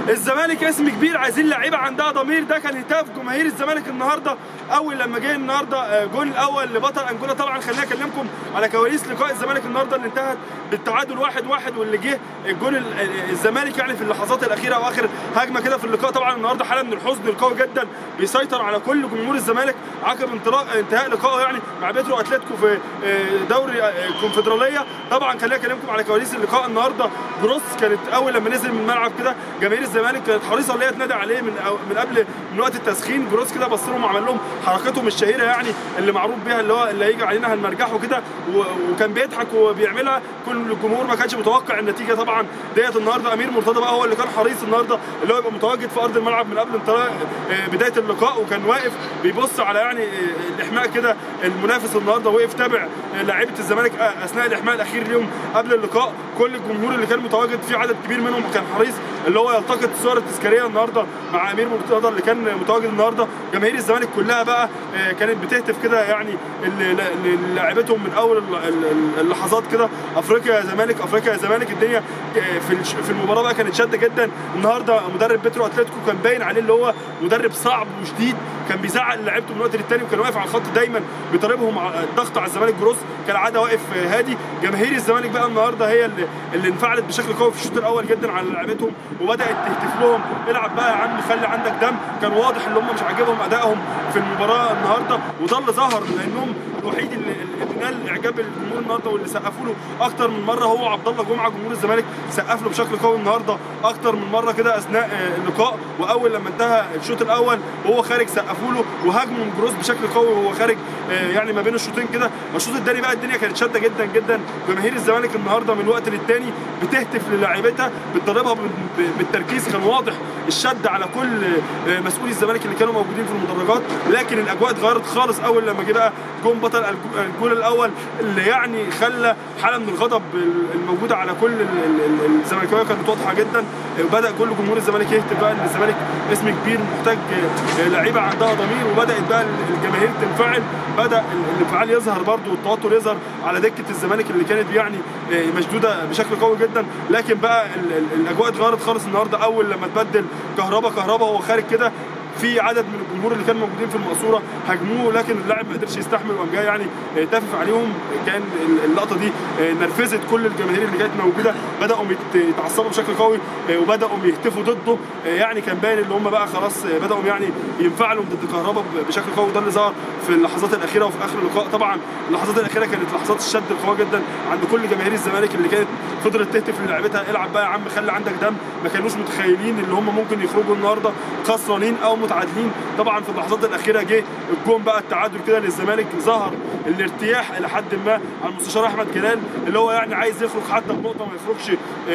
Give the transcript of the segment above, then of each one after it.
الزمالك اسم كبير عايزين لعيبه عندها ضمير ده كان هتاف جماهير الزمالك النهارده اول لما جه النهارده آه، جون الاول لبطل انجولا طبعا خليني اكلمكم على كواليس لقاء الزمالك النهارده اللي انتهت بالتعادل واحد واحد واللي جه الجون ال- ال- الزمالك يعني في اللحظات الاخيره او اخر هجمه كده في اللقاء طبعا النهارده حاله من الحزن القوي جدا بيسيطر على كل جمهور الزمالك عقب انطلاق انتهاء لقائه يعني مع بيترو اتلتيكو في آه، دوري آه، الكونفدراليه طبعا خليني اكلمكم على كواليس اللقاء النهارده جروس كانت اول لما نزل من الملعب كده جماهير الزمالك كانت حريصه ان هي تنادي عليه من أو- من قبل من وقت التسخين جروس كده بص لهم وعمل لهم حركاتهم الشهيره يعني اللي معروف بيها اللي هو اللي هيجي علينا هنمرجحه كده و- وكان بيضحك وبيعملها كل الجمهور ما كانش متوقع النتيجه طبعا ديت النهارده امير مرتضى بقى هو اللي كان حريص النهارده اللي هو يبقى متواجد في ارض الملعب من قبل انطلاق آه، بدايه اللقاء وكان واقف بيبص على يعني آه، الاحماء كده المنافس النهارده وقف تابع آه، لعيبه الزمالك آه، اثناء الاحماء الاخير ليهم قبل اللقاء كل الجمهور اللي كان متواجد في عدد كبير منهم كان حريص اللي هو يلتقط الصور التذكاريه النهارده مع امير مرتضى اللي كان متواجد النهارده جماهير الزمالك كلها بقى آه، كانت بتهتف كده يعني ل- ل- للاعيبتهم من اول ال- ال- اللحظات كده افريقيا يا زمالك افريقيا يا زمالك الدنيا آه، في الش- في المباراه بقى كانت شاده جدا النهارده مدرب بيترو اتلتيكو كان باين عليه اللي هو مدرب صعب وشديد كان بيزعق لعيبته من وقت للتاني وكان واقف على الخط دايما بيطالبهم على الضغط على الزمالك جروس كالعاده واقف آه، هادي جماهير الزمالك بقى النهارده هي اللي, اللي انفعلت بشكل قوي في الشوط الاول جدا على لعيبتهم وبدات تهتف لهم العب بقى يا عم خلي عندك دم كان واضح ان هم مش عاجبهم ادائهم في المباراه النهارده وده اللي ظهر لانهم الوحيد اللي اللي نال اعجاب الجمهور النهارده واللي سقفوا له اكتر من مره هو عبد الله جمعه جمهور الزمالك سقف له بشكل قوي النهارده اكتر من مره كده اثناء آه، اللقاء واول لما انتهى الشوط الاول وهو خارج سقفوا له وهاجموا من جروس بشكل قوي وهو خارج آه، يعني ما بين الشوطين كده الشوط الثاني بقى الدنيا كانت شاده جدا جدا جماهير الزمالك النهارده من وقت للتاني بتهتف للاعيبتها بتدربها ب- ب- بالتركيز كان واضح الشد على كل آه، مسؤولي الزمالك اللي كانوا موجودين في المدرجات لكن الاجواء اتغيرت خالص اول لما جه بقى جون بطل الج- الجول الاول اللي يعني خلى حاله من الغضب الموجوده على كل ال- ال- ال- الزملكاويه كانت واضحه جدا بدا كل جمهور الزمالك يهتف بقى ان الزمالك اسم كبير محتاج آه، لعيبه عندها ضمير وبدات بقى الجماهير تنفعل بدا ال- الانفعال يظهر برضه والتوتر يظهر على دكه الزمالك اللي كانت يعني آه، مشدوده بشكل قوي جدا لكن بقى ال- ال- الاجواء اتغيرت خالص النهارده اول لما تبدل كهربا كهربا وهو خارج كده في عدد من الجمهور اللي كانوا موجودين في المقصوره هاجموه لكن اللاعب ما قدرش يستحمل وقام جاي يعني آه، تافف عليهم كان ال- اللقطه دي آه، نرفزت كل الجماهير اللي كانت موجوده بداوا يت- يتعصبوا بشكل قوي آه، وبداوا يهتفوا ضده آه، يعني كان باين ان هم بقى خلاص آه، بداوا يعني ينفعلوا ضد كهربا ب- بشكل قوي وده اللي ظهر في اللحظات الاخيره وفي اخر اللقاء طبعا اللحظات الاخيره كانت لحظات الشد القويه جدا عند كل جماهير الزمالك اللي كانت فضلت تهتف للاعيبتها العب بقى يا عم خلي عندك دم ما كانوش متخيلين ان هم ممكن يخرجوا النهارده خسرانين او متعادلين طبعا في اللحظات الاخيره جه الجون بقى التعادل كده للزمالك ظهر الارتياح الى حد ما على المستشار احمد جلال اللي هو يعني عايز يخرج حتى بنقطه ما يخرجش آه،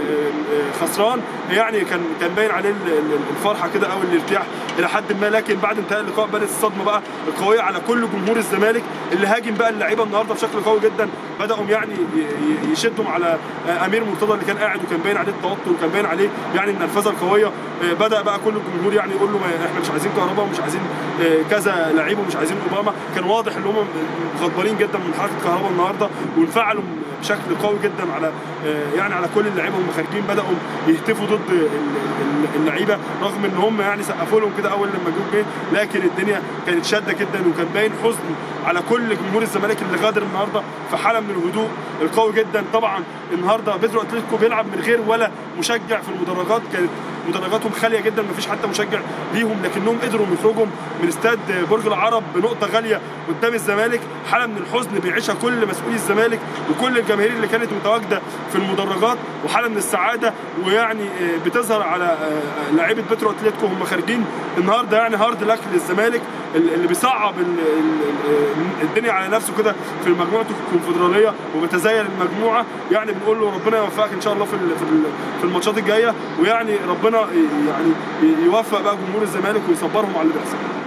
آه، خسران يعني كان كان باين عليه ال- ال- الفرحه كده او الارتياح الى حد ما لكن بعد انتهاء اللقاء بدات الصدمه بقى القويه على كل جمهور الزمالك اللي هاجم بقى اللعيبه النهارده بشكل قوي جدا بداوا يعني ي- ي- يشدوا على آه، امير مرتضى اللي كان قاعد وكان باين عليه التوتر وكان باين عليه يعني النرفزه القويه آه، بدا بقى كل الجمهور يعني يقول له ما احنا مش عايزين كهرباء ومش عايزين آه، كذا لعيب ومش عايزين اوباما كان واضح ان هم غضبانين جدا من حركه كهرباء النهارده وانفعلوا بشكل قوي جدا على آه، يعني على كل اللعيبه وهم خارجين بداوا يهتفوا ضد ال- ال- اللعيبه رغم ان هم يعني سقفوا لهم كده اول لما جه جه لكن الدنيا كانت شاده جدا وكان باين حزن على كل جمهور الزمالك اللي غادر النهارده في حاله من الهدوء القوي جدا طبعا النهارده بيدرو اتلتيكو بيلعب من غير ولا مشجع في المدرجات كانت مدرجاتهم خاليه جدا مفيش حتى مشجع ليهم لكنهم قدروا يخرجوا من استاد برج العرب بنقطه غاليه قدام الزمالك حاله من الحزن بيعيشها كل مسؤولي الزمالك وكل الجماهير اللي كانت متواجده في المدرجات وحاله من السعاده ويعني آه، بتظهر على آه، لعيبه بترو اتلتيكو هم خارجين النهارده يعني هارد لك للزمالك اللي بيصعب ال- ال- ال- الدنيا على نفسه كده في مجموعه الكونفدراليه وبتزين المجموعه يعني بنقول له ربنا يوفقك ان شاء الله في ال- في ال- في الماتشات الجايه ويعني ربنا يعني يوفق بقى جمهور الزمالك ويصبرهم على اللي بيحصل